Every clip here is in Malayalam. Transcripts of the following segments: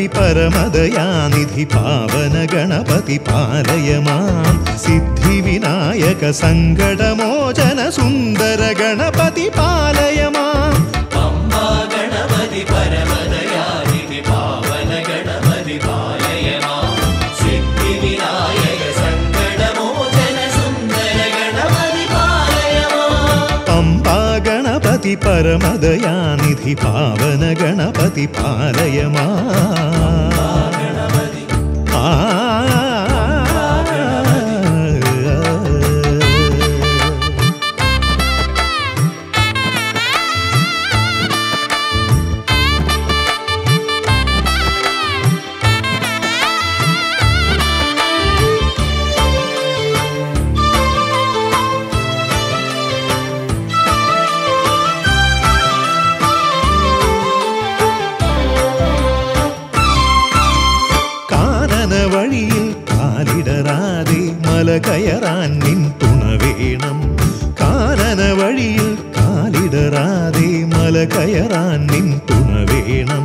ഗണപതി പരമദയാനിധി പാവന ഗണപതി പാലയ മാം സിദ്ധി വിനായക സങ്കടമോചന സുന്ദര ഗണപതി പാലയ മാം പമ്പാ ഗണപതി പരമദയാനിധി പാവന ഗണപതി പാലയ മാം സിദ്ധി വിനായക സങ്കടമോചന സുന്ദര ഗണപതി പാലയ മാം പമ്പാ ഗണപതി പരമദയാനിധി പാവന ഗണപതി പാലയ മാം ഗണപതി ആ കാനന വഴിയിൽ കാലിടറാതെ മല കയറാൻ നിൻ തുണ വേണം കാനന വഴിയിൽ കാലിടറാതെ മല കയറാൻ നിൻ തുണ വേണം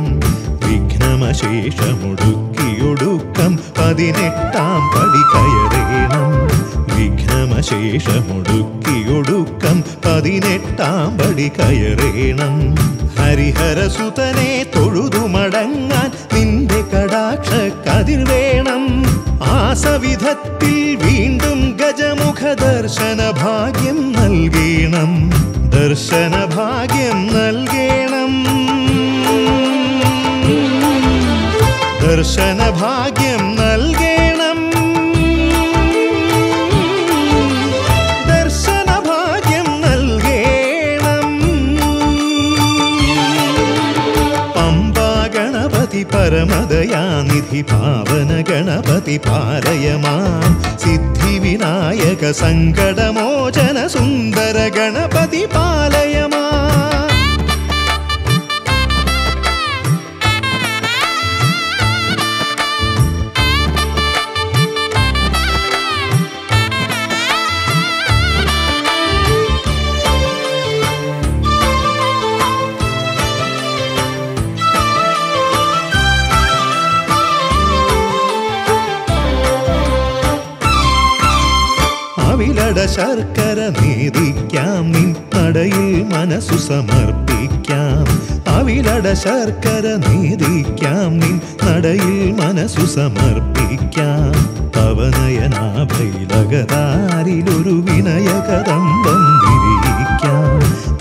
വിഘ്നമശേഷമൊടുക്കിയൊടുക്കം പതിനെട്ടാം പടി കയറേണം വിഘ്നമശേഷമൊടുക്കിയൊടുക്കം പതിനെട്ടാം പടി കയറേണം ഹരിഹരസുതനെ തൊഴുതുമടങ്ങാൻ നിന്റെ കടാക്ഷ കതിർ വേണം ആസവിധത്തിൽ വീണ്ടും ഗജമുഖ ദർശന ഭാഗ്യം നൽകേണം ദർശന ഭാഗ്യം നൽകേണം ദർശന ഭാഗ്യം നൽകേണം ദർശന ഭാഗ്യം നൽകേണം പമ്പാ ഗണപതി പരമദയാനിധി പാവന ഗണപതി പാലയ മാം സിദ്ധി വിനായക സങ്കടമോചന സുന്ദര ഗണപതി പാലയ മാം അവിലട ശർക്കര നേദിക്കാം നിൻ നടയിൽ മനസ്സു സമർപ്പിക്കാം അവിലട ശർക്കര നേദിക്കാം നിൻ നടയിൽ മനസ്സു സമർപ്പിക്കാം തവനയനാഭൈലകതാരിലൊരു വിനയകദമ്പം വിരിയിക്കാം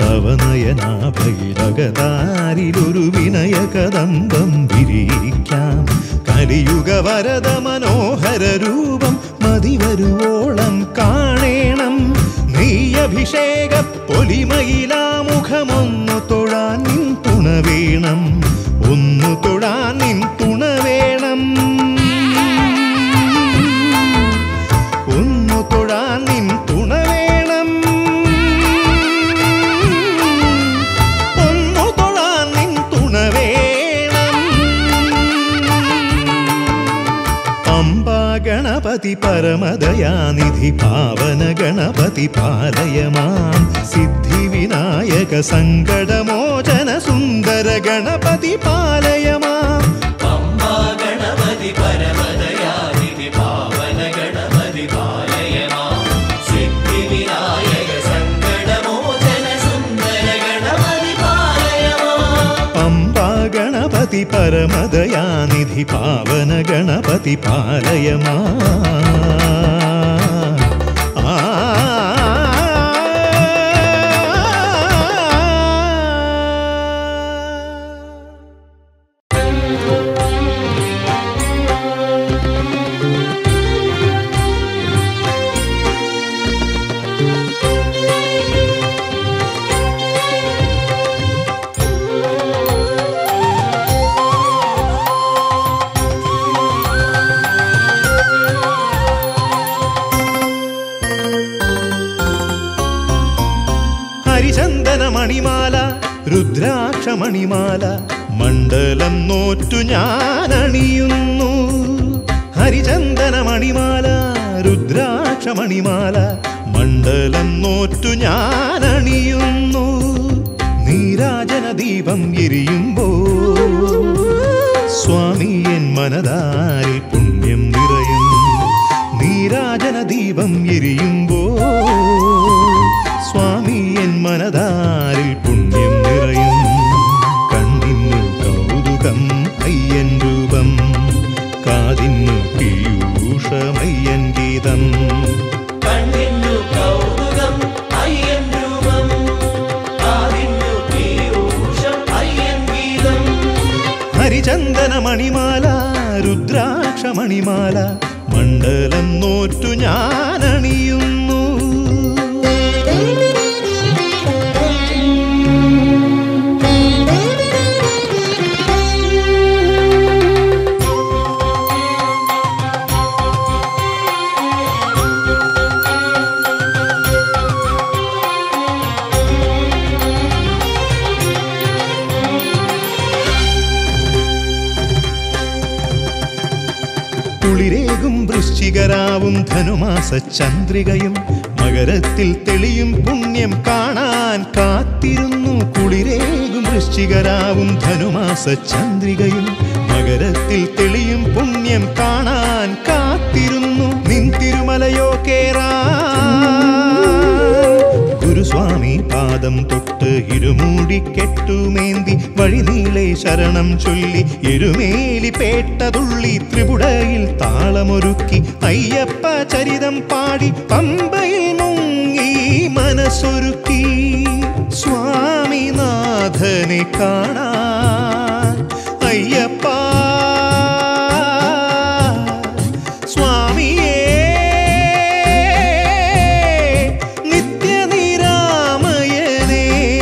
തവനയനാഭൈലകതാരിലൊരു വിനയകദമ്പം വിരിയിക്കാം കലിയുഗ വരദ മനോഹര രൂപം മതിവരുവോളം കാണേണം നെയ്യഭിഷേക പൊലിമയിലാമുഖമൊന്നു തൊഴാൻ നിൻ തുണ വേണം ഒന്നു തൊഴാൻ നിൻ തുണ വേണം ഒന്നു തൊഴാൻ നിൻ തുണ വേണം ഒന്നു തൊഴാൻ നിൻ തുണ വേണം പമ്പാ ഗണപതി പരമദയാനിധി പാവന ഗണപതി പാലയ മാം സിദ്ധി വിനായക സങ്കടമോചന സുന്ദര ഗണപതി പാലയ മാം പമ്പാ ഗണപതി പരമദയാനിധി പാവന ഗണപതി പാലയ മാം സിദ്ധി വിനായക സങ്കടമോചന സുന്ദര ഗണപതി പാലയ മാം പമ്പാ ഗണപതി പരമദയാനിധി പാവന ഗണപതി പാലയ മാം ആ ഹരിചന്ദന മണിമാല രുദ്രാക്ഷ മണിമാല മണ്ഡലം നോറ്റു ഞാൻ അണിയുന്നു ഹരിചന്ദന മണിമാല രുദ്രാക്ഷ മണിമാല മണ്ഡലം നോറ്റു ഞാൻ അണിയുന്നു നീരാജന ദീപം എരിയുമ്പോ സ്വാമി എൻ മനതാരിൽ പുണ്യം നിറയും നീരാജന ദീപം എരിയുമ്പോൾ സ്വാമി എൻ മനതാരിൽ പുണ്യം നിറയും കണ്ണിന്നു കൗതുകം അയ്യൻ രൂപം കാതിന്നു പീയൂഷമയ്യൻ ഗീതം കണ്ണിന്നു കൗതുകം അയ്യൻ രൂപം കാതിന്നു പീയൂഷം അയ്യൻ ഗീതം ഹരിചന്ദന മണിമാല രുദ്രാക്ഷ മണിമാല മണ്ഡലം നോറ്റു ഞാനണിയുന്നു കുളിരേകും വൃശ്ചികരാവും ധനുമാസ ചന്ദ്രികയും മകരത്തിൽ തെളിയും പുണ്യം കാണാൻ കാത്തിരുന്നു കുളിരേകും വൃശ്ചികരാവും ധനുമാസ ചന്ദ്രികയും മകരത്തിൽ തെളിയും പുണ്യം കാണാൻ കാത്തിരുന്നു നിൻ തിരുമലയോ കേറാ ഗുരുസ്വാമി പാദം തൊട്ട് ഇരുമൂടി കെട്ടുമേന്തി വഴിനീളെ ശരണം ചൊല്ലി എരുമേലി പേട്ടതുള്ളി ത്രിപുടയിൽ താളമൊരുക്കി അയ്യപ്പ ചരിതം പാടി പമ്പയിൽ മുങ്ങി മനസ്സൊരുക്കി സ്വാമിനാഥനെ കാണാൻ അയ്യപ്പ സ്വാമിയേ നിത്യനിരാമയനേ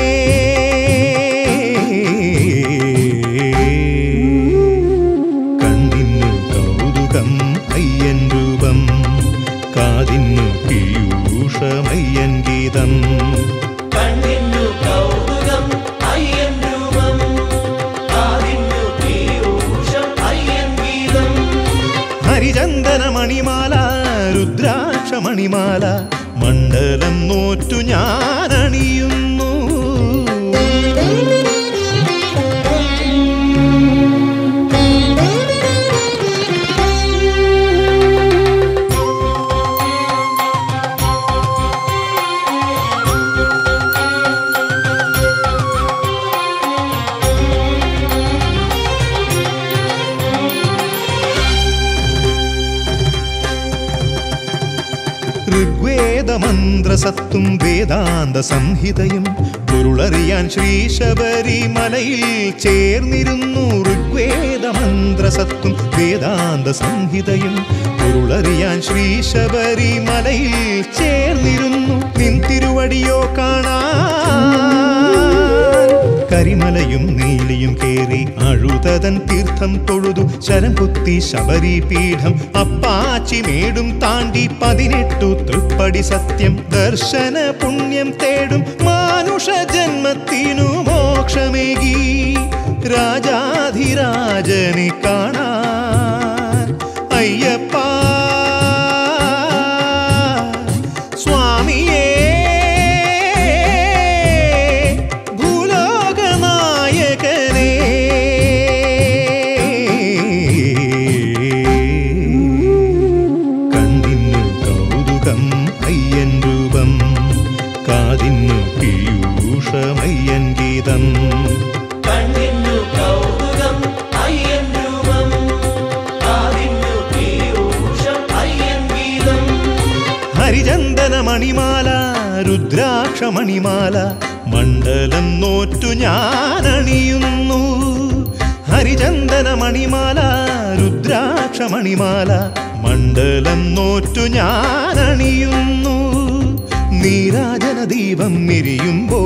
കണ്ണിന്നു കൗതുകം അയ്യൻ രൂപം കാതിന്നു പീയൂഷമയ്യൻ ഗീതം കണ്ണിന്നു കൗതുകം അയ്യൻ രൂപം കാതിന്നു പീയൂഷം അയ്യൻ ഗീതം ഹരിചന്ദന മണിമാല രുദ്രാക്ഷ മണിമാല മണ്ഡലം നോറ്റു ഞാനണിയുന്നു ഋഗ്വേദമന്ത്രസത്തും വേദാന്ത സംഹിതയും പൊരുളറിയാൻ ശ്രീ ശബരിമലയിൽ ചേർന്നിരുന്നു ഋഗ്വേദമന്ത്രസത്തും വേദാന്ത സംഹിതയും പൊരുളറിയാൻ ശ്രീ ശബരിമലയിൽ ചേർന്നിരുന്നു നിൻ തിരുവടിയോ കാണാൻ കരിമലയും നീലിയും കേറി അഴുതതൻ തീർത്ഥം തൊഴുതു ശരം കുത്തി ശബരി പീഠം അപ്പാച്ചി മേടും താണ്ടി പതിനെട്ടു തൃപ്പടി സത്യം ദർശന പുണ്യം തേടും മാനുഷ ജന്മത്തിനു മോക്ഷമേകി രാജാധിരാജനെ കാണാൻ അയ്യപ്പ സ്വാമിയേ ഭൂലോകനായകനേ കണ്ണിന്നു കൗതുകം അയ്യൻ രൂപം കാതിന്നു പീയൂഷമയ്യൻ ഗീതം കണ്ണിന്നു കൗതുകം അയ്യൻ രൂപം കാതിന്നു പീയൂഷം അയ്യൻ ഗീതം ഹരിചന്ദന മണിമാല രുദ്രാക്ഷ മണിമാല മണ്ഡലം നോറ്റു ഞാനണിയുന്നു ഹരിചന്ദന മണിമാല രുദ്രാക്ഷ മണിമാല മണ്ഡലം നോറ്റു ഞാനണിയുന്നു നീരാജന ദീപം എരിയുമ്പോ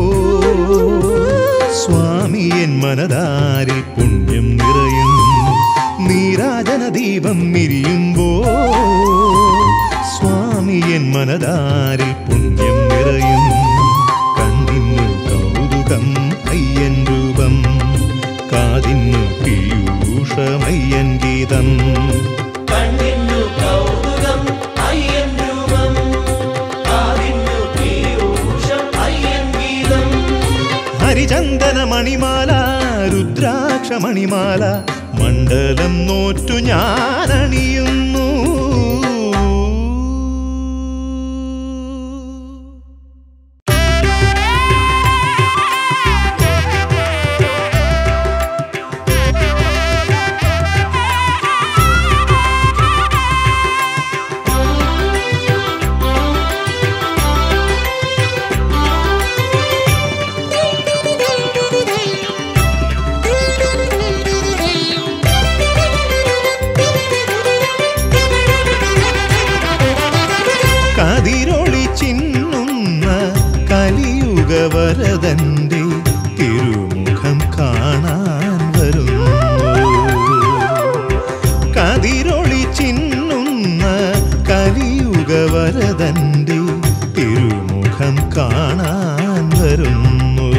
സ്വാമി എൻ മനതാരിൽ പുണ്യം നിറയും നീരാജന ദീപം എരിയുമ്പോ സ്വാമി എൻ മനതാരിൽ പുണ്യം നിറയും കണ്ണിന്നു കൗതുകം അയ്യൻ രൂപം കാതിന്നു പീയൂഷമയ്യൻ ഗീതം കണ്ണിന്നു കൗതുകം അയ്യൻ രൂപം കാതിന്നു പീയൂഷം അയ്യൻ ഗീതം ഹരിചന്ദന മണിമാല രുദ്രാക്ഷ രുദ്രാക്ഷമണിമാല മണ്ഡലം നോറ്റു ഞാനണിയുന്നു കതിരൊളി ചിന്നുന്ന കലിയുഗ വരദന്റെ തിരുമുഖം കാണാൻ വരുന്നു കതിരൊളി ചിന്നുന്ന കലിയുഗ വരദന്റെ തിരുമുഖം കാണാൻ വരുന്നു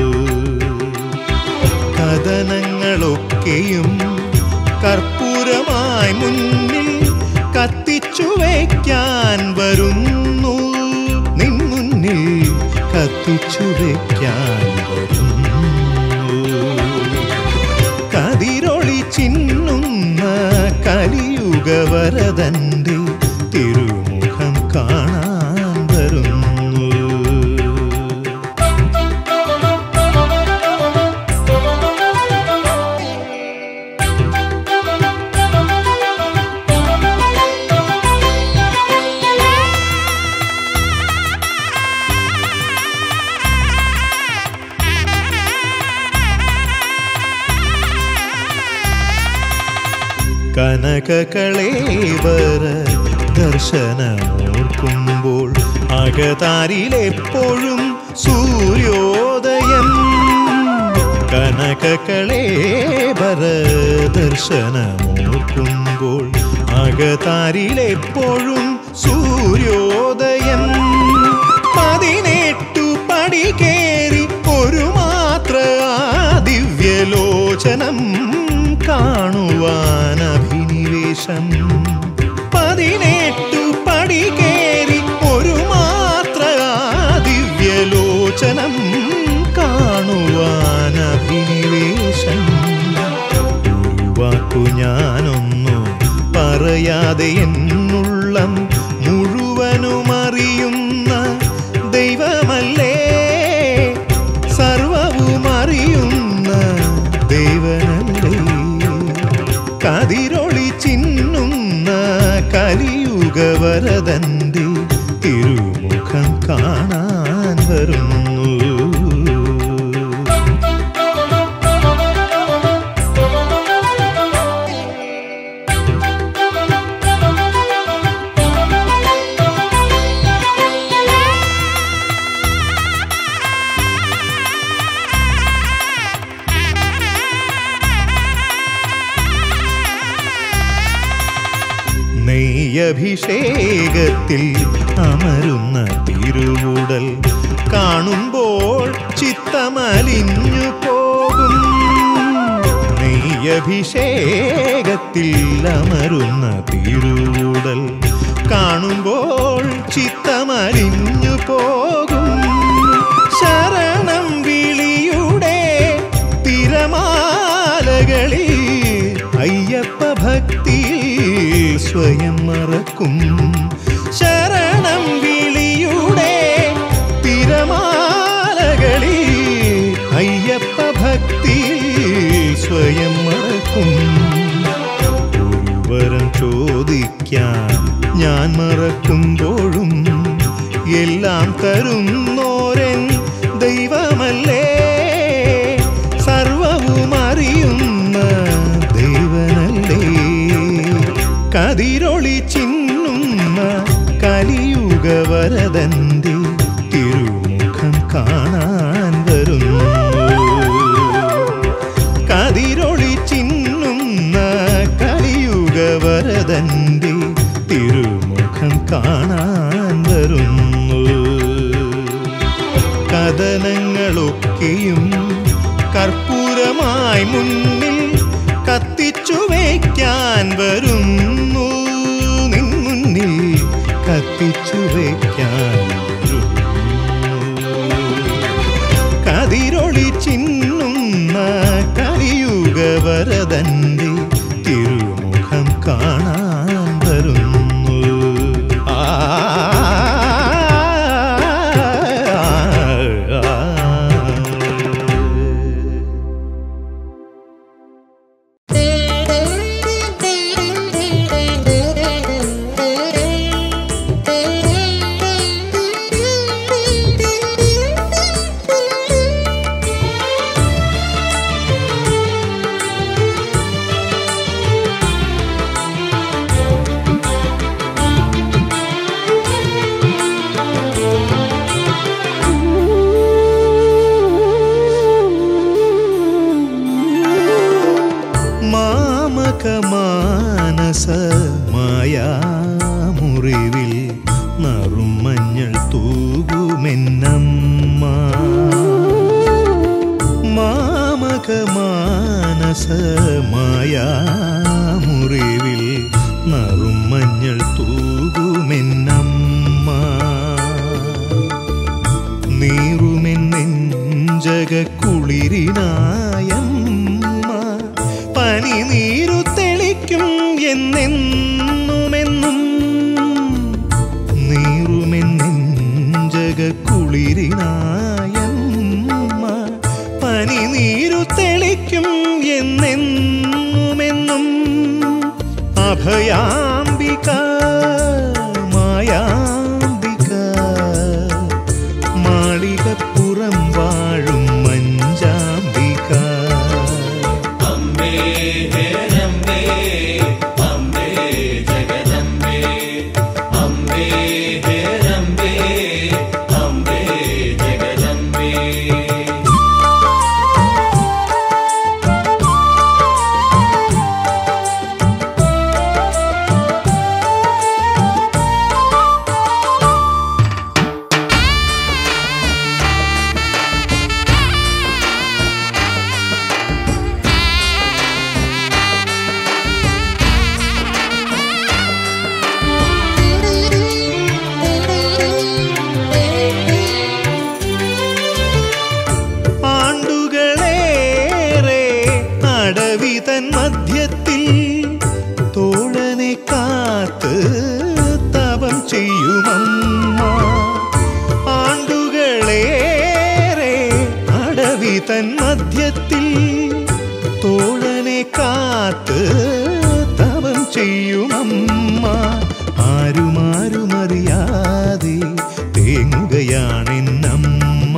കഥനങ്ങളൊക്കെയും കർപ്പൂരമായി മുന്നിൽ കത്തിച്ചു വയ്ക്കാൻ വരുന്നു നിൻ മുന്നിൽ കത്തിച്ചു വയ്ക്കാൻ വരുന്നു കതിരൊളി ചിന്നുന്ന കലിയുഗ വരദന്റെ തിരുമുഖം കാണാൻ വരുന്നു കനകകളേവര ദർശനമോർക്കുമ്പോൾ അകതാരിലെപ്പോഴും സൂര്യോദയം കനകകളേവര ദർശനമോർക്കുമ്പോൾ അകതാരിലെപ്പോഴും സൂര്യോദയം പതിനെട്ടു പടി കേറി ഒരു മാത്ര ആ ദിവ്യലോചനം കാണുവാൻ അഭിനിവേശം പതിനെട്ടു പടി കേറി ഒരു മാത്ര ആ ദിവ്യലോചനം കാണുവാൻ അഭിനിവേശം ഒരു വാക്കു ഞാനൊന്നു പറയാതെ എന്നുള്ളം മുഴുവനും അറിയുന്ന ദൈവമല്ലേ സർവവും അറിയുന്ന ദൈവനല്ലേ കതിരൊളി ചിന്നുന്ന കലിയുഗ വരദന്റെ തിരുമുഖം കാണാൻ വരുന്നു നെയ്യഭിഷേകത്തിൽ അമരുന്ന തിരുവുടൽ കാണുമ്പോൾ ചിത്തമലിഞ്ഞു പോകും നെയ്യഭിഷേകത്തിൽ അമരുന്ന തിരുവുടൽ കാണുമ്പോൾ ചിത്തമലിഞ്ഞു പോകും ശരണം വിളിയുടെ തിരമാലകളിൽ അയ്യപ്പ ഭക്തിയിൽ സ്വയം മറക്കും ശരണം വിളിയുടെ തിരമാലകളിൽ അയ്യപ്പ ഭക്തിയിൽ സ്വയം മറക്കും ഒരു വരം ചോദിക്കാൻ ഞാൻ മറക്കുമ്പോഴും എല്ലാം തരുന്നോരൻ ദൈവമല്ലേ സർവവും അറിയുന്ന ദൈവനല്ലേ കതിരൊളി ചിന്നുന്ന കലിയുഗ വരദന്റെ തിരുമുഖം കാണാൻ വരുന്നു കതിരൊളി ചിന്നുന്ന കലിയുഗ വരദന്റെ തിരുമുഖം കാണാൻ വരുന്നു കഥനങ്ങളൊക്കെയും കർപ്പൂരമായി മുന്നിൽ കത്തിച്ചു വയ്ക്കാൻ വരുന്നു നിൻ മുന്നിൽ കത്തിച്ചു വയ്ക്കാൻ വരുന്നു കതിരൊളി ചിന്നുന്ന കലിയുഗ വര തൻ്റെ തിരുമുഖം കാണാൻ വരുന്നു ആ മാമകമാനസ മായാമുറിവിൽ നറുമഞ്ഞൾ തൂകുമെന്നമ്മ മാമകമാനസ മായാമുറിവിൽ നറുമഞ്ഞൾ തൂകുമെന്നമ്മ നീറുമെൻ നെഞ്ചക കുളിരിനായമ്മ പനി നീരു തെളിക്കും എന്നെന്നുമെന്നും നീറുമെൻ നെഞ്ചക കുളിരിനായമ്മ പനി നീരു തെളിക്കും എന്നെന്നുമെന്നും അഭയാംബിക മായാംബിക മാളികപ്പുറം വാഴും മഞ്ചാംബിക അമ്പേ ഹേരമ്പേ അമ്പേ ജഗദമ്പേ അമ്പേ ഹേരമ്പേ അമ്പേ ജഗദമ്പേ ആണ്ടുകളേറെ അടവി തൻ മധ്യത്തിൽ തോഴനെ കാത്ത് തപം ചെയ്യുമമ്മ ആണ്ടുകളേറെ അടവി തൻ മധ്യത്തിൽ തോഴനെ കാത്ത് തപം ചെയ്യുമമ്മ ആരുമാരുമറിയാതെ തേങ്ങുകയാണെന്നമ്മ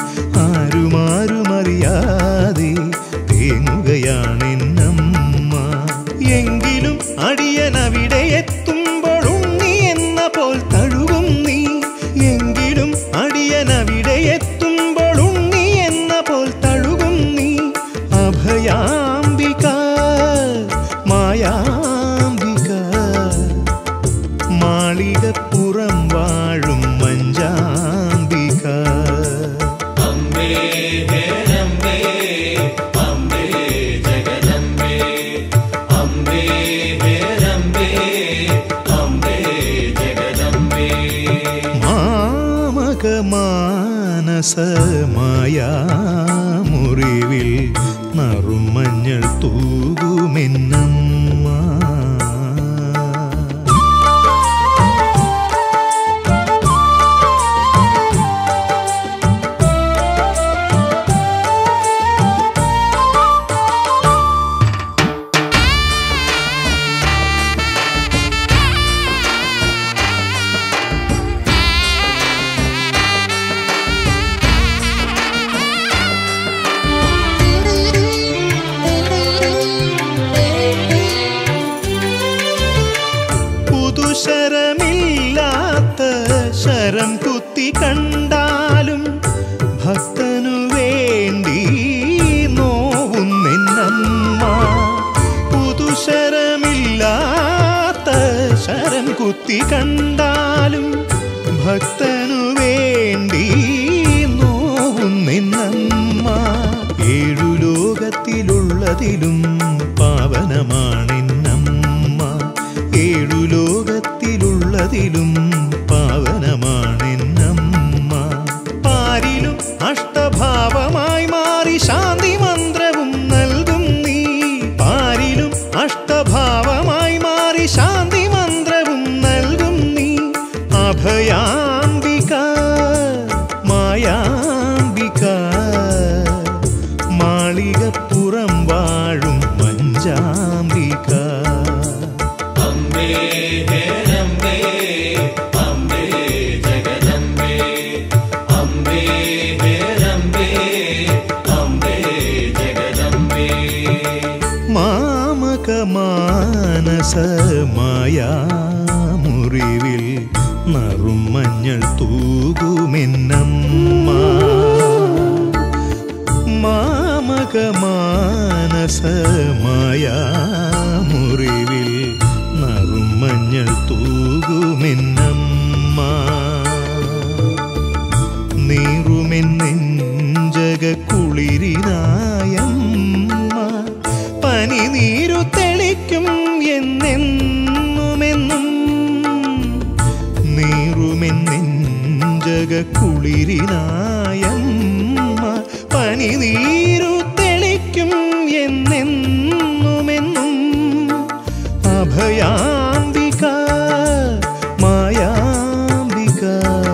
ആരുമാരുമറിയാതെ തേങ്ങുകയാണെന്നമ്മ എങ്കിലും അടിയനവിടെ എത്തുമ്പോൾ ഉണ്ണി എന്ന പോൽ തഴുകും നീ എങ്കിലും അടിയനവിടെ എത്തുമ്പോൾ ഉണ്ണി എന്ന പോൽ തഴുകും നീ അഭയാംബിക മായാംബിക മാളികപ്പുറം വാഴും മഞ്ചാംബിക അമ്പേ ഹേരമ്പേ അമ്പേ ജഗദമ്പേ അമ്പേ ഹേരമ്പേ അമ്പേ ജഗദമ്പേ മാമക മാനസ മായാമുറിവിൽ നറുമഞ്ഞൾ തൂകുമെന്നമ്മ പുതുശരമില്ലാത്ത ശരം കുത്തി കണ്ടാലും ഭക്തനു വേണ്ടി നോവുന്നെന്നമ്മ പുതുശരമില്ലാത്ത ശരം കുത്തി കണ്ടാലും ഭക്തനു വേണ്ടി നോവുന്നെന്നമ്മ ഏഴു ലോകത്തിലുള്ളതിലും പാവനമാണെന്നമ്മ ഏഴു ലോകത്തിലുള്ളതിലും പാവനമാണെന്നമ്മ പാരിലും അഷ്ടഭാവമായി മാറി ശാന്തി മന്ത്രവും നൽകും നീ പാരി ഹേരംബേ അംബേ ജഗദംബേ അംബേ ഹേരംബേ അംബേ ജഗദംബേ മാമകമാനസമായാമുറിവിൽ നറുമഞ്ഞൾ തൂകുമെന്നമ്മ മാമകമാനസമായാമുറിവിൽ നറുമഞ്ഞൾ തൂകുമെന്നമ്മ നീറുമെന്നെഞ്ചക കുളിരിനായമ്മ പനി നീരു തെളിക്കും എന്നെന്നുമെന്നും നീറുമെന്നെഞ്ചക കുളിരിനായമ്മ പനി നീരു തെളിക്കും എന്നെന്നുമെന്നും അഭയാംബിക മായാംബിക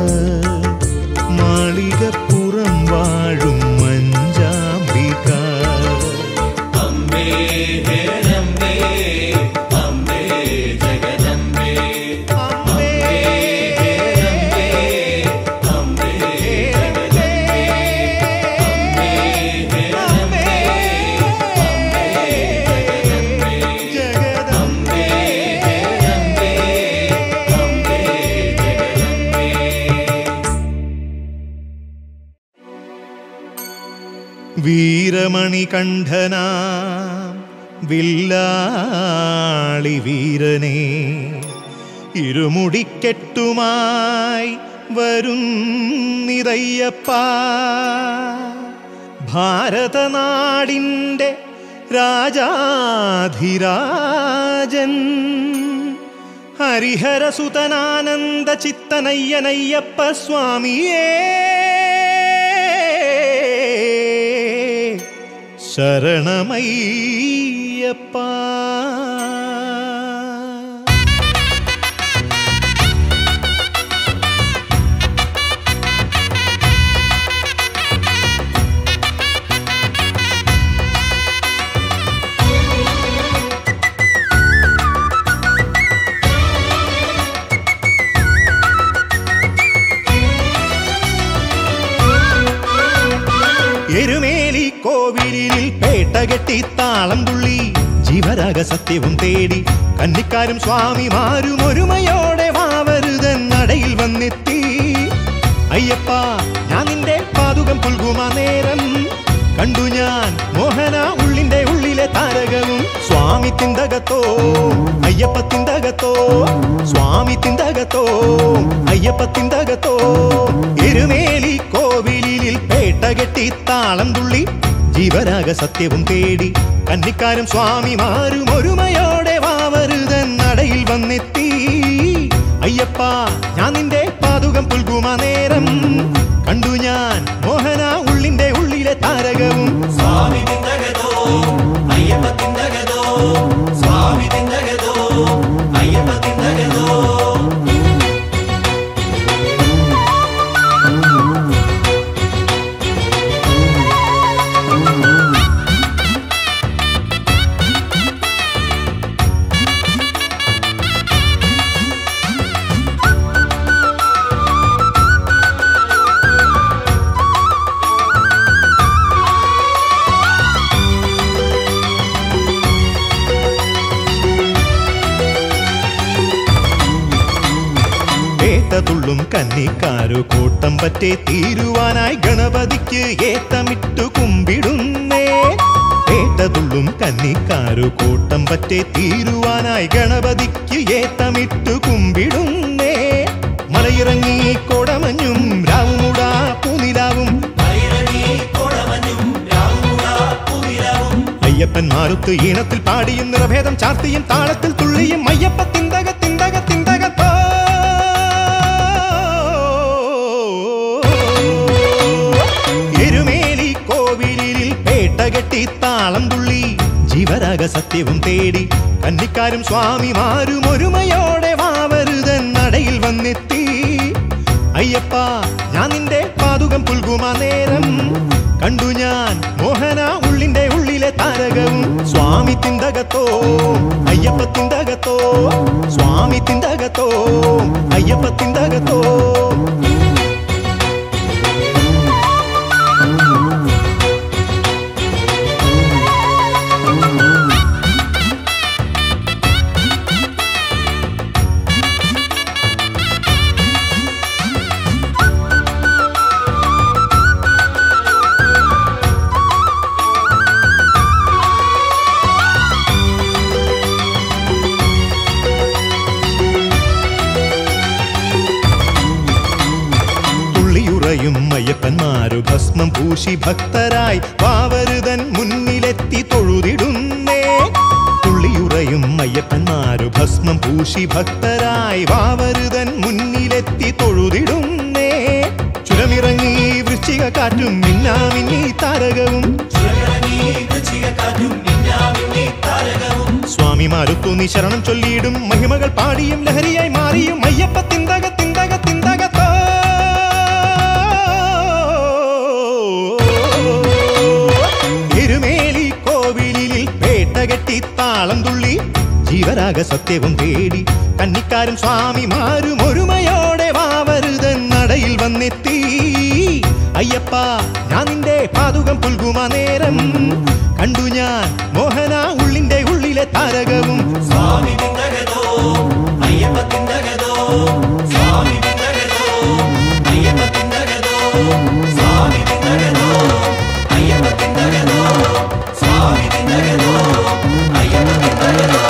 മാളികപ്പുറം വാഴും മഞ്ചാംബിക അംബേ ഹേരംബേ അംബേ ജഗദംബേ അമ്മേ ഹേരംബേ അംബേ ജഗദംബേ അമ്മേ ജഗദംബേ ഹേരംബേ അംബേ ജഗദംബേ വീരമണി കണ്ഠനാ വില്ലാളി വീരനെ ഇരുമുടിക്കെട്ടുമായി വരുന്നിതയ്യപ്പ ഭാരതനാടിൻ്റെ രാജാധിരാജൻ ഹരിഹരസുതനാനന്ദ ചിത്തനയ്യനയ്യപ്പ സ്വാമിയേ ശരണമയ്യപ്പ എരുമേലി കോവിലിൽ പേട്ടകെട്ടി താളം തുള്ളി ജീവരാഗ സത്യവും തേടി കന്നിക്കാരും സ്വാമിമാരും ഒരുമയോടെ വാവരുതൻ നടയിൽ വന്നെത്തി അയ്യപ്പ ഞാൻ നിന്റെ പാതുകം പുൽകുമാ നേരം കണ്ടു ഞാൻ മോഹന ഉള്ളിന്റെ ഉള്ളിലെ താരകവും സ്വാമി തിന്തകത്തോ അയ്യപ്പ തിന്തകത്തോ സ്വാമി തിന്തകത്തോ അയ്യപ്പ തിന്തകത്തോ എരുമേലി കോവിലിൽ പേട്ടകെട്ടി താളം തുള്ളി ജീവരാഗ സത്യവും തേടി കന്നിക്കാരും സ്വാമിമാരും ഒരുമയോടെ വാവരുതൻ നടയിൽ വന്നെത്തി അയ്യപ്പ ഞാൻ നിന്റെ പാതുകം പുൽകുമാ നേരം കണ്ടു ഞാൻ മോഹന ഉള്ളിന്റെ ഉള്ളിലെ താരകവും സ്വാമി തിന്തകതോ അയ്യപ്പ തിന്തകതോ സ്വാമി തിന്തകതോ അയ്യപ്പ തിന്തകതോ ഏത്തതുള്ളും കന്നിക്കാരു കൂട്ടം പറ്റേ തീരുവാനായി ഗണപതിക്ക് ഏത്തമിട്ടു കുമ്പിടുന്നേ ഏത്തതുള്ളും കന്നിക്കാരു കൂട്ടം പറ്റേ തീരുവാനായി ഗണപതിക്ക് ഏത്തമിട്ടു കുമ്പിടുന്നേ മലയിറങ്ങി കൊടമഞ്ഞും രാവുമുടാ പൂനിലാവും മയിലണി കൊടമഞ്ഞും രാവുമുടാ പൂവിലാവും അയ്യപ്പൻ മാറുത്ത് ഈണത്തിൽ പാടിയും നിറഭേദം ചാർത്തിയും താളത്തിൽ തുള്ളിയും അയ്യപ്പ തിന്തക തിന്തക തിന്തകത്തോ എരുമേലി കോവിലിൽ പേട്ടകെട്ടി താളം തുള്ളി ജീവരാഗ സത്യവും തേടി കന്നിക്കാരും സ്വാമിമാരും ഒരുമയോടെ വാവരുതൻ നടയിൽ വന്നെത്തി അയ്യപ്പ ഞാൻ നിന്റെ പാത പാതുകം പുൽകുമാ നേരം കണ്ടു ഞാൻ മോഹന ഉള്ളിന്റെ ഉള്ളിലെ താരകവും സ്വാമി തിന്തകത്തോ അയ്യപ്പ തിന്തകത്തോ സ്വാമി തിന്തകത്തോ അയ്യപ്പ തിന്തകത്തോ തുള്ളിയുറയും അയ്യപ്പന്മാരു ഭസ്മം പൂശി ഭക്തരായി വാവരുതൻ മുന്നിലെത്തി തൊഴുതിടുന്നേ തുള്ളിയുറയും അയ്യപ്പന്മാരു ഭസ്മം പൂശി ഭക്തരായി വാവരുതൻ മുന്നിലെത്തി തൊഴുതിടുന്നേ ചുരമിറങ്ങി വൃശ്ചിക കാറ്റും മിന്നാമിന്നി താരകവും ചുഴലിറങ്ങി വൃശ്ചികക്കാറ്റും മിന്നാമിന്നി താരകവും സ്വാമിമാരുത്തു നീ ശരണം ചൊല്ലിയിടും മഹിമകൾ പാടിയും ലഹരിയായി മാറിയും അയ്യപ്പ തിന്തക തിന്തക തിന്തകത്തോ എരുമേലി കോവിലിൽ വേട്ടകെട്ടി താളം തുള്ളി ജീവരാഗ സത്യവും തേടി കന്നിക്കാരും സ്വാമിമാരും ഒരുമയോടെ വാവരുതൻ നടയിൽ വന്നെത്തി അയ്യപ്പ ഞാൻ നിന്റെ പാതുകം പുൽകുമാ നേരം കണ്ടു ഞാൻ മോഹന ഉള്ളിന്റെ ഉള്ളിലെ താരകവും സ്വാമി തിന്തകതോ അയ്യപ്പ തിന്തകതോ സ്വാമി തിന്തകതോ അയ്യപ്പ തിന്തകതോ സ്വാമി തിന്തകതോ അയ്യപ്പ തിന്തകതോ സ്വാമി തിന്തകതോ അയ്യപ്പ തിന്തകതോ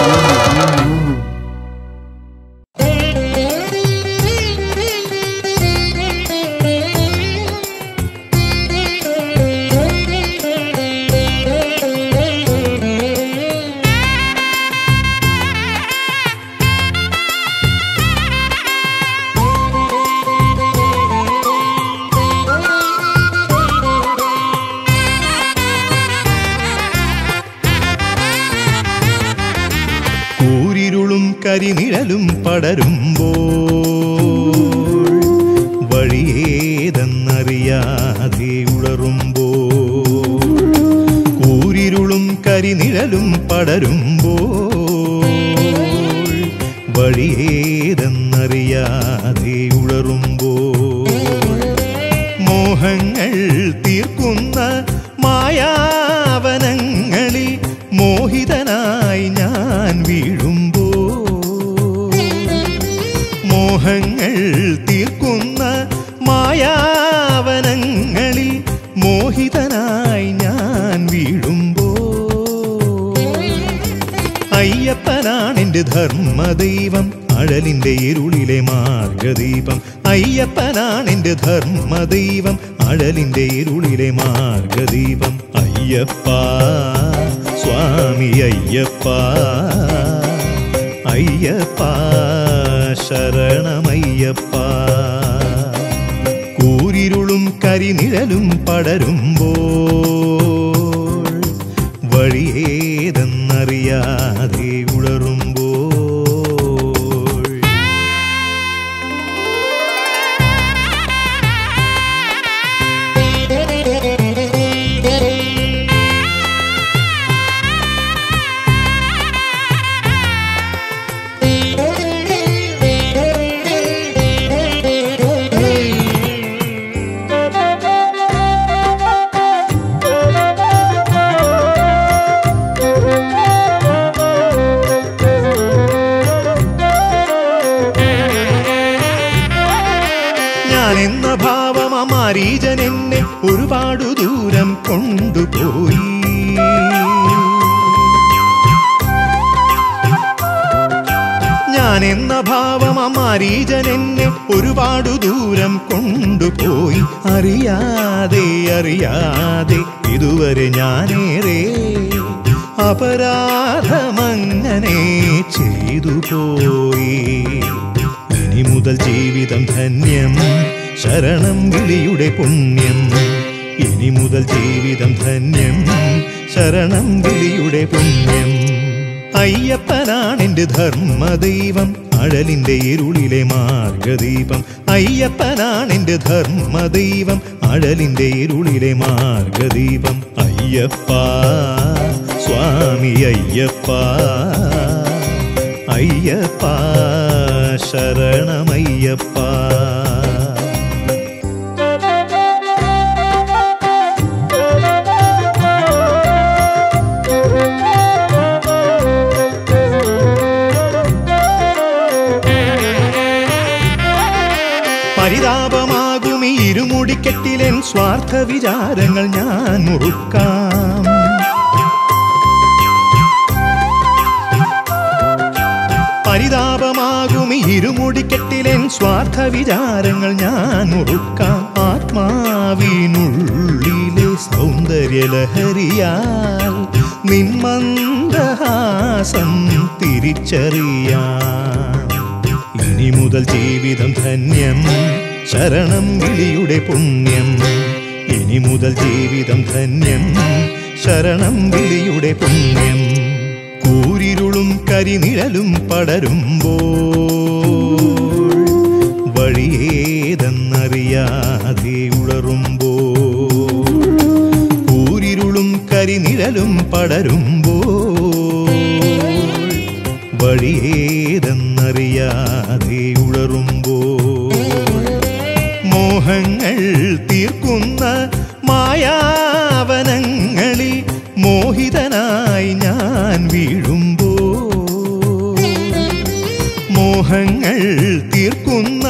കൂരിരുളും കരിനിഴലും പടരുമ്പോൾ വഴിയേതെന്നറിയാതെ ഉളറുമ്പോൾ കൂരിരുളും കരിനിഴലും പടരുമ്പോൾ വഴിയേതെന്നറിയാതെ ഉളറുമ്പോൾ മോഹങ്ങൾ തീർക്കുന്ന മായാവനങ്ങളിൽ മോഹിതനായി ഞാൻ വീഴുമ്പോൾ മോഹങ്ങൾ തീർക്കുന്ന മായാവനങ്ങളിൽ മോഹിതനായി ഞാൻ വീഴുമ്പോൾ അയ്യപ്പനാണെന്റെ ധർമ്മദൈവം അഴലിന്റെ ഇരുളിലെ മാർഗദീപം അയ്യപ്പനാണെന്റെ ധർമ്മദൈവം അഴലിന്റെ ഇരുളിലെ മാർഗദീപം അയ്യപ്പ സ്വാമി അയ്യപ്പ അയ്യപ്പ ശരണമയ്യപ്പ കൂരിരുളും കരിനിഴലും പടരുമ്പോൾ വഴിയേതെന്നറിയാതെ ഉളറുമ്പോൾ ഞാൻ എന്ന ഭാവം അമാരീജൻ എന്നെ ഒരുപാടു ദൂരം കൊണ്ടുപോയി ഞാൻ എന്ന ഭാവം അമാരീജൻ എന്നെ ഒരുപാടു ദൂരം കൊണ്ടുപോയി അറിയാതെ അറിയാതെ ഇതുവരെ ഞാനേറെ അപരാധമങ്ങനെ ചെയ്തു പോയി ഇനി മുതൽ ജീവിതം ധന്യം ശരണം വിളിയുടെ പുണ്യം ഇനി മുതൽ ജീവിതം ധന്യം ശരണം വിളിയുടെ പുണ്യം അയ്യപ്പനാണെന്റെ ധർമ്മദൈവം അഴലിന്റെ ഇരുളിലെ മാർഗദീപം അയ്യപ്പനാണെന്റെ ധർമ്മദൈവം അഴലിന്റെ ഇരുളിലെ മാർഗദീപം അയ്യപ്പ സ്വാമി അയ്യപ്പ അയ്യപ്പ ശരണമയ്യപ്പ പരിതാപമാകും ഈ ഇരുമുടിക്കെട്ടിലെൻ സ്വാർത്ഥ വിചാരങ്ങൾ ഞാൻ മുറുക്കാം പരിതാപമാകും ഈ ഇരുമുടിക്കെട്ടിലെൻ സ്വാർത്ഥ വിചാരങ്ങൾ ഞാൻ മുറുക്കാം ആത്മാവിനുള്ളിലെ സൗന്ദര്യലഹരിയാൽ നിന്മന്ദഹാസം തിരിച്ചറിയാം ഇനി മുതൽ ജീവിതം ധന്യം ശരണം വിളിയുടെ പുണ്യം ഇനി മുതൽ ജീവിതം ധന്യം ശരണം വിളിയുടെ പുണ്യം കൂരിരുളും കരിനിഴലും പടരുമ്പോൾ വഴിയേതെന്നറിയാതെ ഉളറുമ്പോൾ കൂരിരുളും കരിനിഴലും പടരുമ്പോൾ വഴിയേതെന്നറിയാതെ ഉളറുമ്പോൾ മോഹങ്ങൾ തീർക്കുന്ന മായാവനങ്ങളിൽ മോഹിതനായി ഞാൻ വീഴുമ്പോൾ മോഹങ്ങൾ തീർക്കുന്ന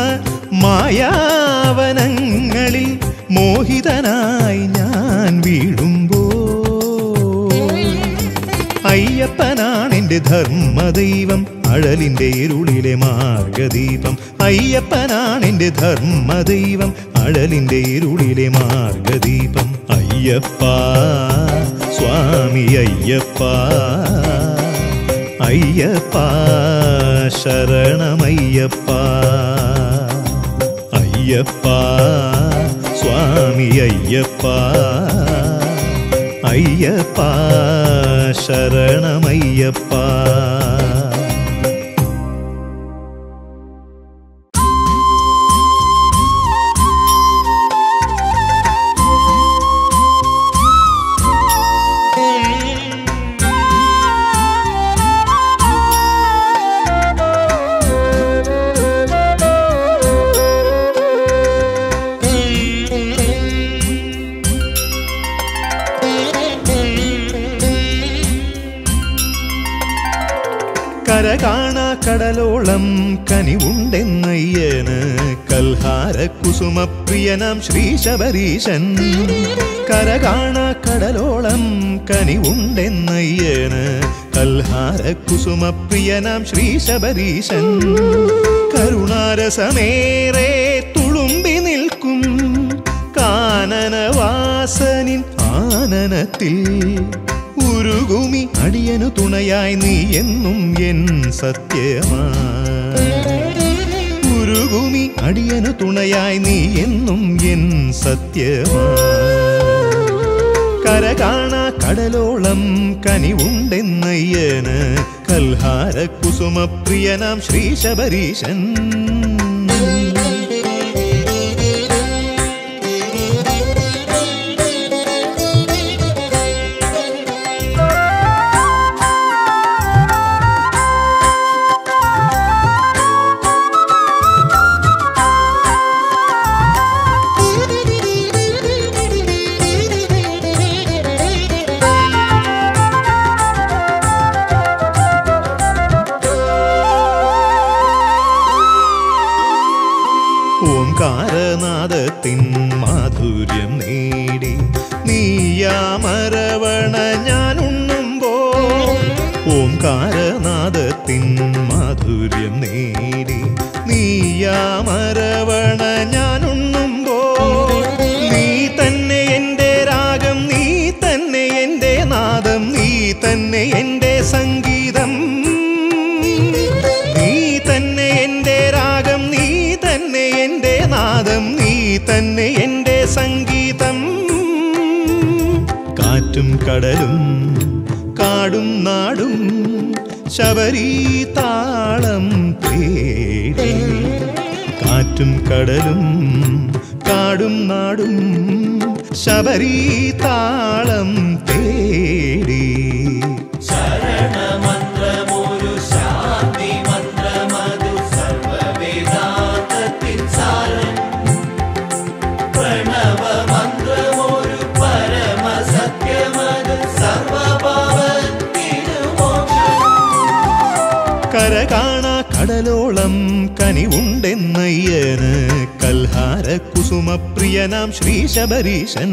മായാവനങ്ങളിൽ മോഹിതനായി ഞാൻ വീഴുമ്പോൾ അയ്യപ്പനാണെന്റെ ധർമ്മദൈവം അഴലിന്റെ ഇരുളിലെ മാർഗദീപം അയ്യപ്പനാണെന്റെ ധർമ്മദൈവം അഴലിന്റെ ഇരുളിലെ മാർഗദീപം അയ്യപ്പ സ്വാമി അയ്യപ്പ അയ്യപ്പ ശരണമയ്യപ്പ അയ്യപ്പ സ്വാമി അയ്യപ്പ അയ്യപ്പ ശരണമയ്യപ്പ കര കാണാ കടലോളം കനിവുണ്ടെന്നയ്യന് കൽഹാര കുസുമപ്രിയനാം ശ്രീ ശബരീശൻ കര കാണാ കടലോളം കനിവുണ്ടെന്നയ്യന് കൽഹാര കുസുമപ്രിയനാം ശ്രീ ശബരീശൻ കരുണാരസമേറെ തുളുമ്പി നിൽക്കും കാനനവാസനിൻ ആനനത്തിൽ ഉരുകുമി അടിയനു തുണയായി നീ എന്നും എൻ സത്യമാ ഉരുകുമി അടിയനു തുണയായി നീ എന്നും എൻ സത്യമാ കര കാണാ കടലോളം കനിവുണ്ടെന്നയ്യന് കൽഹാര കുസുമപ്രിയനാം ശ്രീ ശബരീശൻ ഓംകാരനാദത്തിൻ മാധുര്യം നേടി നീയാമരവണ ഞാനുണ്ണുമ്പോൾ ഓംകാരനാദത്തിൻ മാധുര്യം നേടി നീയാമരവണ ഞാനുണ്ണുമ്പോൾ നീ തന്നെ എൻ്റെ രാഗം നീ തന്നെ എൻ്റെ നാദം നീ തന്നെ എൻ്റെ സംഗീതം നീ തന്നെ എൻ്റെ രാഗം നീ തന്നെ എൻ്റെ നാദം നീ തന്നെ എൻ്റെ സംഗീതം കാറ്റും കടലും കാടും നാടും ശബരി താളം തേടി കാറ്റും കടലും കാടും നാടും ശബരി താളം തേടി ശരണമന്ത്രമൊരു ശാന്തി മന്ത്രമതു സർവവേദാന്തത്തിൻ സാരം പ്രണവ മന്ത്രമൊരു പരമസത്യമത് സർവപാപത്തിനു മോക്ഷം കര കാണാ കടലോളം കനിവുണ്ടെന്നയ്യന് കൽഹാര കുസുമപ്രിയനാം ശ്രീ ശബരീശൻ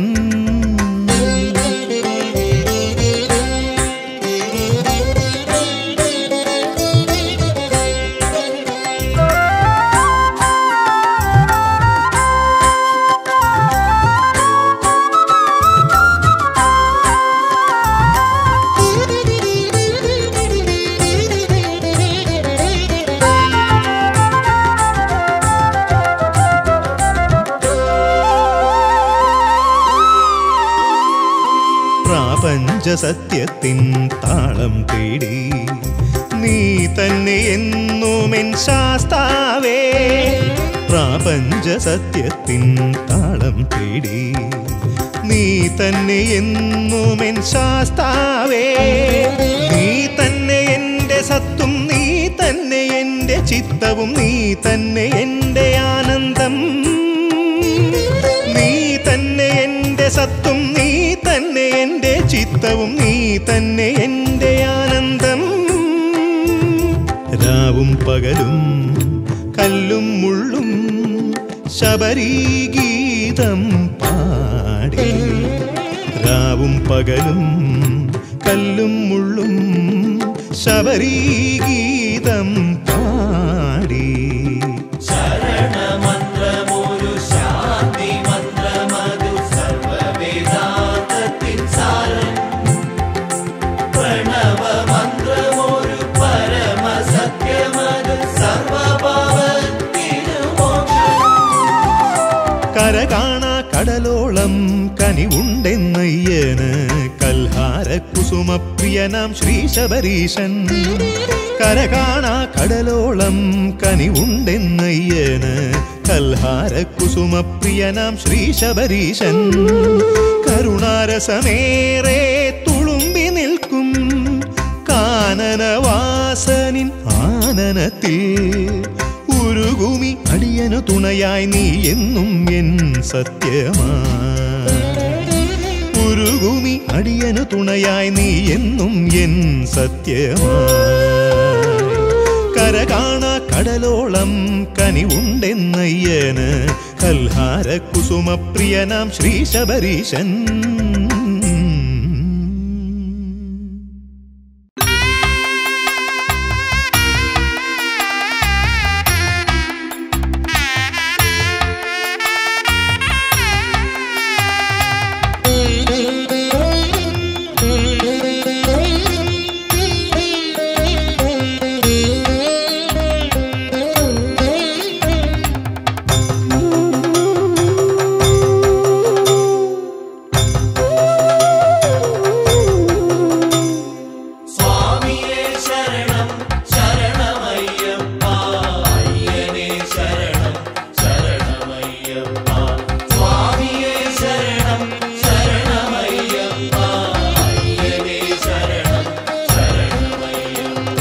പ്രാപഞ്ച സത്യത്തിൻ താളം തേടി നീ തന്നെ എന്നുമെൻ ശാസ്താവേ പ്രാപഞ്ച സത്യത്തിൻ താളം തേടി നീ തന്നെ എന്നുമെൻ ശാസ്താവേ നീ തന്നെ എൻ്റെ സത്തും നീ തന്നെ എൻ്റെ ചിത്തവും നീ തന്നെ എൻ്റെ ആനന്ദം നീ തന്നെ എൻ്റെ സത്തും നീ തന്നെ എൻ്റെ ചിത്തവും നീ തന്നെ എൻ്റെ ആനന്ദം രാവും പകലും കല്ലും മുള്ളും ശബരി ഗീതം പാടി രാവും പകലും കല്ലും മുള്ളും ശബരി ഗീതം പാടി ശരണമന്ത്രമൊരു ശാന്തി മന്ത്രമതു സർവവേദാന്തത്തിൻ സാരം പ്രണവ മന്ത്രമൊരു പരമസത്യമത് സർവപാപത്തിനു മോക്ഷം കര കാണാ കടലോളം കനിവുണ്ടെന്നയ്യന് കൽഹാര കുസുമപ്രിയനാം ശ്രീ ശബരീശൻ കര കാണാ കടലോളം കനിവുണ്ടെന്നയ്യന് കൽഹാര കുസുമപ്രിയനാം ശ്രീ ശബരീശൻ കരുണാരസമേറെ തുളുമ്പി നിൽക്കും കാനനവാസനിൻ ആനനത്തിൽ ഉരുകുമി അടിയനു തുണയായി നീ എന്നും എൻ സത്യമാ ഉരുകുമി അടിയനു തുണയായി നീ എന്നും എൻ സത്യമായി കര കാണാ കടലോളം കനിവുണ്ടെന്നയ്യന് കൽഹാര കുസുമപ്രിയനാം ശ്രീ ശബരീശൻ സ്വാമിയേ ശരണം ശരണമയ്യപ്പ അയ്യനേ ശരണം ശരണമയ്യപ്പ സ്വാമിയേ ശരണം ശരണമയ്യപ്പ അയ്യനേ ശരണം ശരണമയ്യപ്പ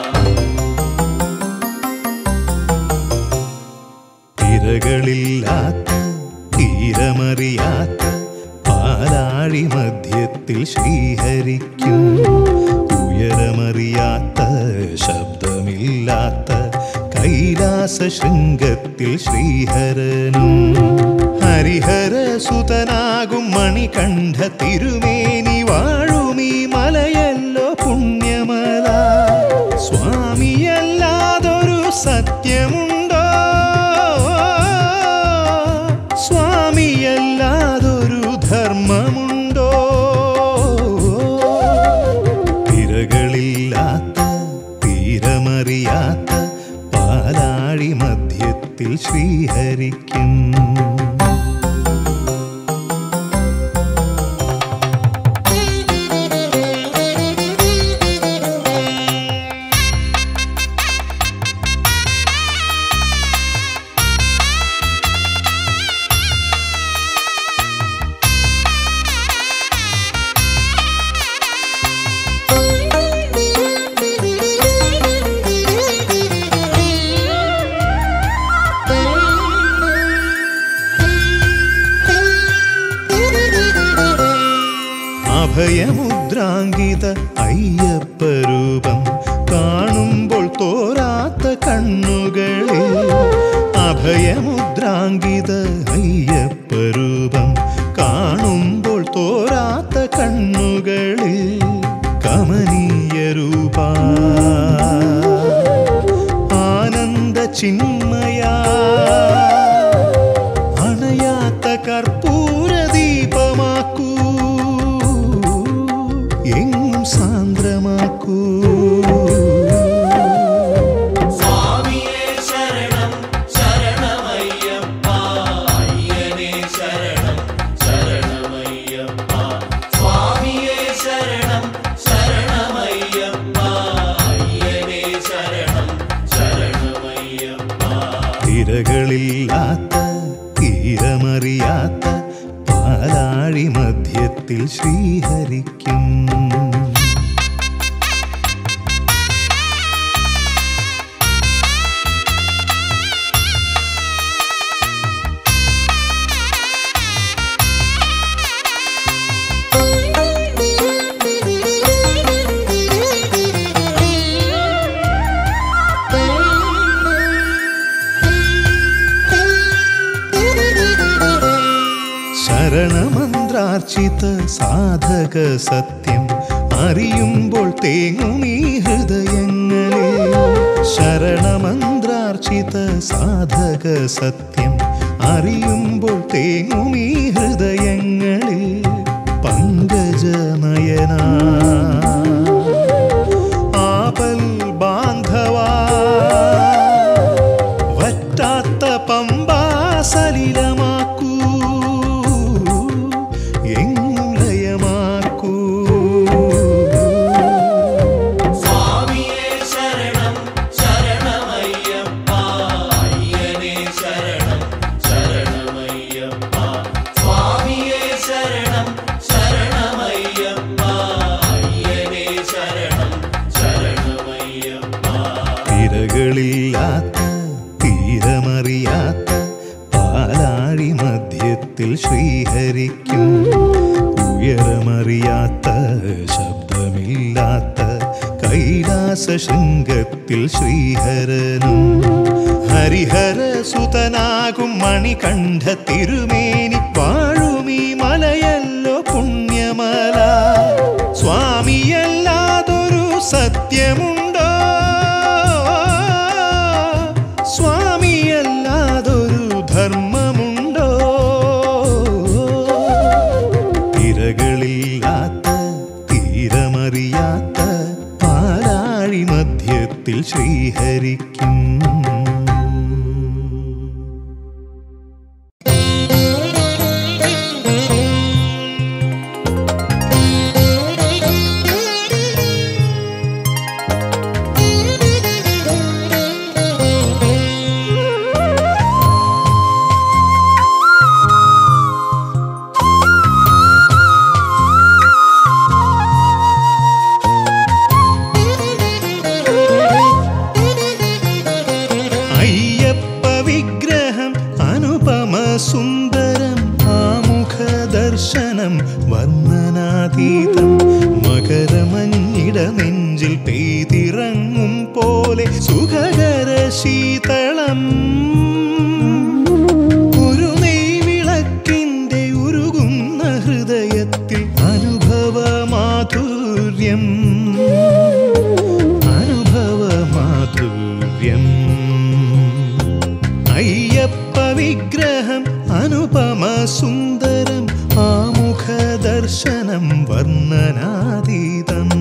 തിരകളില്ലാത്ത തീരമറിയാത്ത പാലാഴി മധ്യത്തിൽ ശ്രീഹരിക്കും ഉയരമറിയാത്ത ശബ്ദമില്ലാത്ത കൈലാസ ശൃംഗത്തിൽ ശ്രീഹരനും ഹരിഹര സുതനാകും മണികണ്ഠ തിരുമേനി വാഴുമീ മലയല്ലോ പുണ്യമല സ്വാമിയല്ലാതൊരു സത്യമുണ്ടോ സ്വാമിയല്ലാതൊരു ധർമ്മമുണ്ടോ തിരകളില്ലാത്ത തീരമറിയാത്ത പാലാഴി മധ്യത്തിൽ ശ്രീഹരിക്കും അഭയമുദ്രാങ്കിത അയ്യപ്പരൂപം കാണുമ്പോൾ തോരാത്ത കണ്ണുകളെ അഭയമുദ്രാങ്കിത അയ്യപ്പരൂപം കാണുമ്പോൾ തോരാത്ത കണ്ണുകളിൽ കമനീയ രൂപ ആനന്ദ ചിന്മയാ അണയാത്ത കർപ്പൂര ദീപമാക്കൂ എങ്ങും സാന്ദ്രമാക്കൂ സ്വാമിയേ ശരണം ശരണമയ്യപ്പ അയ്യനേ ശരണം ശരണമയ്യപ്പ സ്വാമിയേ ശരണം ശരണമയ്യപ്പ അയ്യനേ ശരണം ശരണമയ്യപ്പ തിരകളില്ലാത്ത തീരമറിയാത്ത പാലാഴി മധ്യത്തിൽ ശ്രീഹരിക്കും ശരണമന്ത്രാർച്ചിത സാധക സത്യം അറിയുമ്പോൾ തേങ്ങുമീ ഹൃദയങ്ങളെ ശരണമന്ത്രാർച്ചിത സാധക സത്യം അറിയുമ്പോൾ തേങ്ങുമീ ഹൃദയങ്ങളിൽ പങ്കജനയന ആപൽ ബാന്ധവാ വറ്റാത്ത പമ്പാ സലിലമാക്കൂ എങ്ങും ലയമാക്കൂ സ്വാമിയേ ശരണം ശരണമയ്യപ്പ അയ്യനേ ശരണം ശരണമയ്യപ്പ സ്വാമിയേ ശരണം ശരണമയ്യപ്പ അയ്യനേ ശരണം ശരണമയ്യപ്പ തിരകളില്ലാത്ത തീരമറിയാത്ത പാലാഴി മധ്യത്തിൽ ശ്രീഹരിക്കും ഉയരമറിയാത്ത ശബ്ദമില്ലാത്ത കൈലാസ ശൃംഗത്തിൽ ശ്രീഹരനും ഹരിഹര സുതനാകും മണികണ്ഠ തിരുമേനി വാഴുമീ മലയല്ലോ പുണ്യമല സ്വാമിയല്ലാതൊരു സത്യമുണ്ടോ സ്വാമിയല്ലാതൊരു ധർമ്മമുണ്ടോ തിരകളില്ലാത്ത തീരമറിയാത്ത പാലാഴി മധ്യത്തിൽ ശ്രീഹരിക്കും അയ്യപ്പ വിഗ്രഹം അനുപമ സുന്ദരം ആമുഖ ദർശനം വർണ്ണനാതീതം മകരമഞ്ഞിട നെഞ്ചിൽ പെയ്തിറങ്ങും പോലെ സുഖകര ശീതളം ഒരു നെയ്വിളക്കിന്റെ ഉരുകുന്ന ഹൃദയത്തിൽ അനുഭവ മാധുര്യം അനുഭവ മാധുര്യം അയ്യപ്പ വിഗ്രഹം അനുപമ സുന്ദരം ആമുഖ ദർശനം വർണ്ണനാതീതം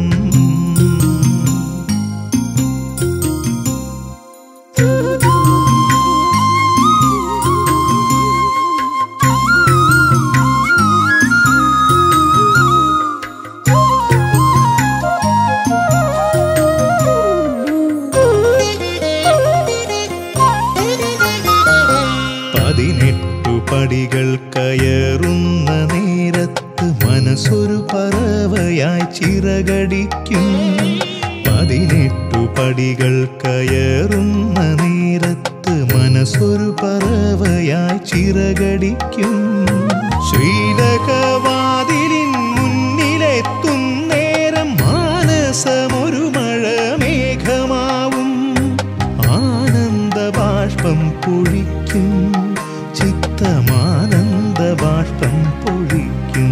പതിനെട്ടു പടികൾ കയറുന്ന നേരത്ത് മനസ്സൊരു പറവയായി ചിറകടിക്കും പതിനെട്ടു പടികൾ കയറുന്ന നേരത്ത് മനസ്സൊരു പറവയായി ചിറകടിക്കും ശ്രീലകവാതിലിൻ മുന്നിലെത്തും ബാഷ്പം പൊഴിക്കും ചിത്തമാനന്ദ ബാഷ്പം പൊഴിക്കും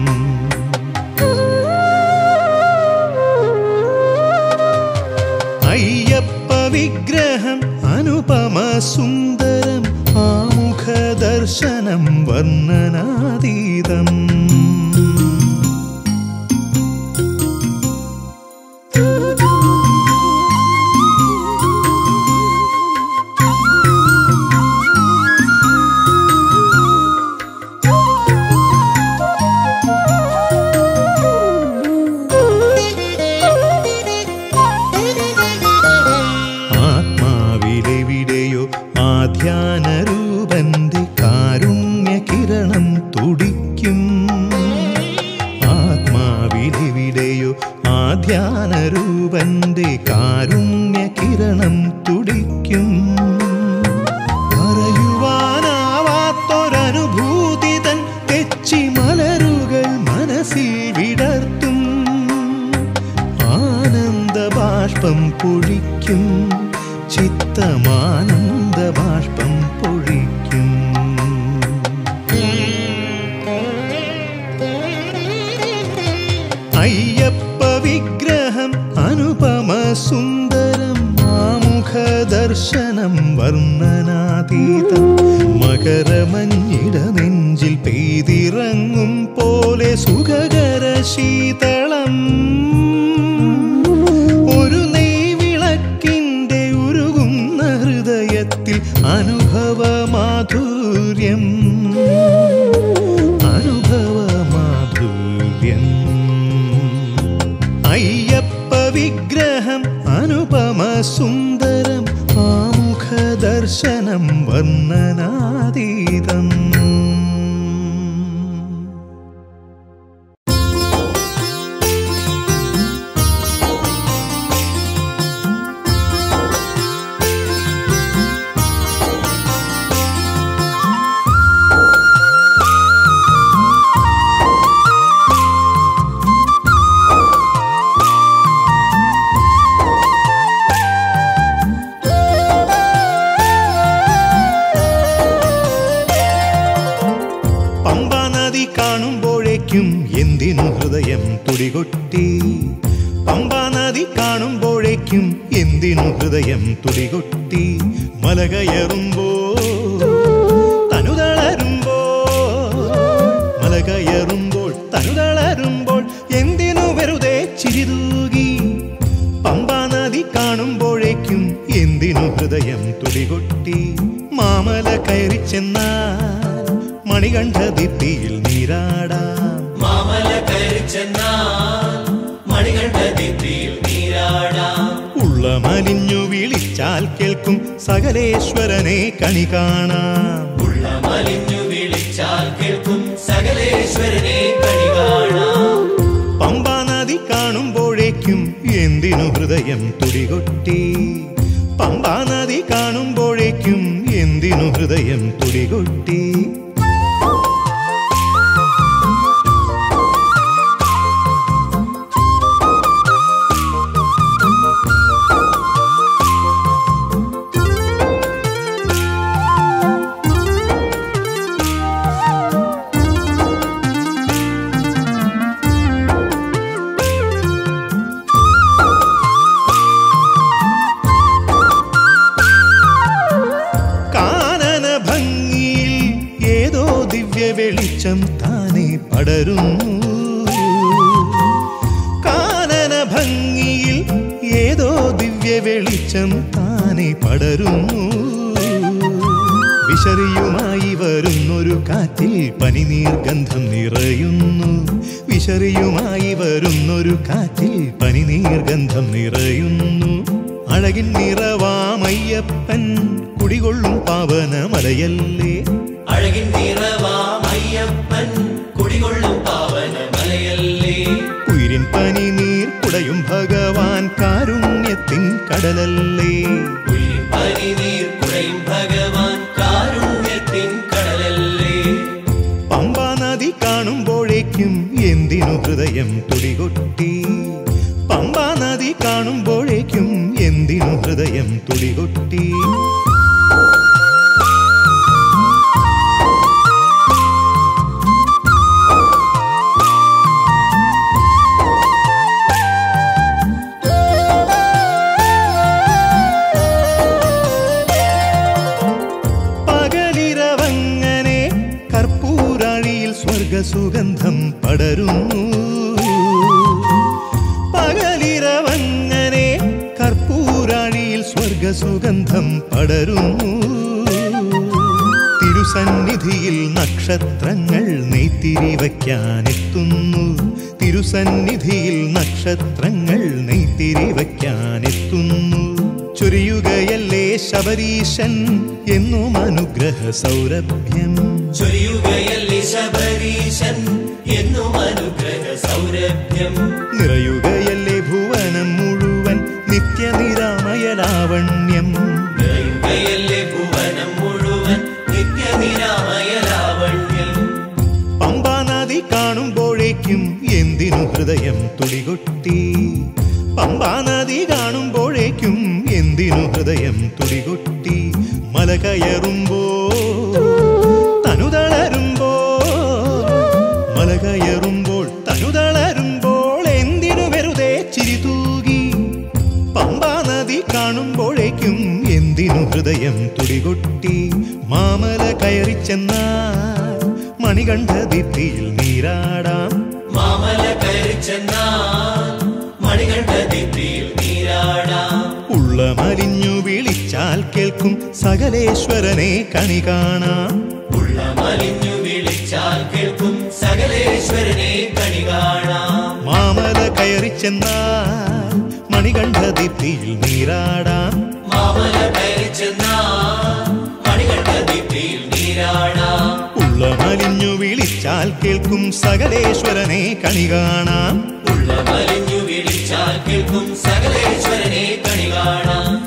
അയ്യപ്പ വിഗ്രഹം അനുപമ സുന്ദരം ആമുഖ ദർശനം വർണ്ണനാതീതം ആത്മാവിലെവിടെയോ ആധ്യാനരൂപന്റെ കാരുണ്യ കിരണം തുടിക്കും ആത്മാവിലെവിടെയോ ആധ്യാനരൂപന്റെ കാരുണ്യ കിരണം തുടിക്കും പറയുവാനാവാത്തൊരനുഭൂതി തൻ തെച്ചി മലരുകൾ മനസ്സിൽ വിടർത്തും ആനന്ദ ബാഷ്പം പൊഴിക്കും ചിത്തമാനന്ദ ബാഷ്പം പൊഴിക്കും അയ്യപ്പ വിഗ്രഹം അനുപമ സുന്ദരം ആമുഖ ദർശനം വർണ്ണനാതീതം മകരമഞ്ഞിട നെഞ്ചിൽ പെയ്തിറങ്ങും പോലെ സുഖകര ശീതളം ഒരു നെയ്വിളക്കിന്റെ ഉരുകുന്ന ഹൃദയത്തിൽ അനുഭവ മാധുര്യം അനുഭവ മാധുര്യം അയ്യപ്പ വിഗ്രഹം അനുപമ സുന്ദരം ആമുഖ ദർശനം വർണ്ണനാതീതം പമ്പാ നദി കാണുമ്പോഴേക്കും എന്തിനു ഹൃദയം തുടികൊട്ടി പമ്പാ നദി കാണുമ്പോഴേക്കും എന്തിനു ഹൃദയം തുടികൊട്ടി മല കയറുമ്പോ തനുതളരുമ്പോ മല കയറുമ്പോൾ തനുതളരുമ്പോൾ എന്തിനു വെറുതെ ചിരിതൂകി പമ്പാ നദി കാണുമ്പോഴേക്കും എന്തിനു ഹൃദയം തുടികൊട്ടി മാമല കയറി ചെന്നാൽ മണികണ്ഠ ദിത്തിയിൽ നീരാടാം മാമല കയറി ചെന്നാൽ മണികണ്ഠ ദിത്തിയിൽ നീരാടാം ഉള്ള മലിഞ്ഞു വിളിച്ചാൽ കേൾക്കും സകലേശ്വരനെ കണി കാണാം ഉള്ള മലിഞ്ഞു വിളിച്ചാൽ കേൾക്കും സകലേശ്വരനെ കണി കാണാം പമ്പാ നദി കാണുമ്പോഴേക്കും എന്തിനു ഹൃദയം തുടികൊട്ടി പമ്പാ നദി കാണുമ്പോഴേക്കും എന്തിനു ഹൃദയം തുടികൊട്ടി കാനന ഭംഗിയിൽ ഏതോ ദിവ്യ വെളിച്ചം താനെ പടരുന്നു കാനന ഭംഗിയിൽ ഏതോ ദിവ്യ വെളിച്ചം താനെ പടരുന്നു വിശറിയുമായി വരുന്നൊരു കാറ്റിൽ പനിനീർ ഗന്ധം നിറയുന്നു വിശറിയുമായി വരുന്നൊരു കാറ്റിൽ പനിനീർ ഗന്ധം നിറയുന്നു അഴകിൻ നിറവാമയ്യപ്പൻ കുടികൊള്ളും പാവന മലയല്ലേ അഴകിൻ നിറവാം അയ്യപ്പൻ കുടികൊള്ളും പാവന മലയല്ലേ ഉയിരിൻ പനിനീർ കുടയും ഭഗവാൻ കാരുണ്യത്തിൻ കടലല്ലേ ഉയിരിൻ പനിനീർ കുടയും ഭഗവാൻ കാരുണ്യത്തിൻ കടലല്ലേ പമ്പാ നദി കാണുമ്പോഴേക്കും എന്തിനു ഹൃദയം തുടികൊട്ടി പമ്പാ നദി കാണുമ്പോഴേക്കും എന്തിനു ഹൃദയം തുടികൊട്ടി സ്വർഗസുഗന്ധം പടരുന്നു പകലിരവങ്ങനെ കർപ്പൂരാഴിയിൽ സ്വർഗസുഗന്ധം പടരുന്നു തിരുസന്നിധിയിൽ നക്ഷത്രങ്ങൾ നെയ്ത്തിരി വയ്ക്കാനെത്തുന്നു തിരുസന്നിധിയിൽ നക്ഷത്രങ്ങൾ നെയ്ത്തിരി വയ്ക്കാനെത്തുന്നു ചൊരിയുകയല്ലേ ശബരീശൻ എന്നും അനുഗ്രഹ സൗരഭ്യം ചൊരിയുകയല്ലേ ശബരീശൻ എന്നും അനുഗ്രഹ സൗരഭ്യം നിറയുകയല്ലേ ഭുവനം മുഴുവൻ നിത്യനിരാമയലാവണ്യം നിറയുകയല്ലേ ഭുവനം മുഴുവൻ നിത്യനിരാമയ ലാവണ്യം പമ്പാ നദി കാണുമ്പോഴേക്കും എന്തിനു ഹൃദയം തുടികൊട്ടി പമ്പാ നദി കാണുമ്പോഴേക്കും എന്തിനു ഹൃദയം തുടികൊട്ടി മല കയറുമ്പോ തനുതളരുമ്പോ മല കയറുമ്പോൾ തനുതളരുമ്പോൾ എന്തിനു വെറുതെ ചിരി തൂകി പമ്പാ നദി കാണുമ്പോഴേക്കും എന്തിനു ഹൃദയം തുടികൊട്ടി മാമല കയറി ചെന്നാൽ മണികണ്ഠ ദീപ്തിയിൽ നീരാടാം മാമല കയറി ചെന്നാൽ മണികണ്ഠ ദീപ്തിയിൽ നീരാടാം ഉള്ള മലിഞ്ഞു വിളിച്ചാൽ കേൾക്കും സകലേശ്വരനെ കണി കാണാം ഉള്ള മലിഞ്ഞു വിളിച്ചാൽ കേൾക്കും സകലേശ്വരനെ കണി കാണാം മാമല കയറി ചെന്നാൽ മണികണ്ഠ ദീപ്തിയിൽ നീരാടാം മാമല കയറി ചെന്നാൽ മണികണ്ഠ ദീപ്തിയിൽ നീരാടാം ഉള്ള മലിഞ്ഞു വിളിച്ചാൽ കേൾക്കും സകലേശ്വരനെ കണി കാണാം ഉള്ള മലിഞ്ഞു വിളിച്ചാൽ കേൾക്കും സകലേശ്വരനെ കണി കാണാം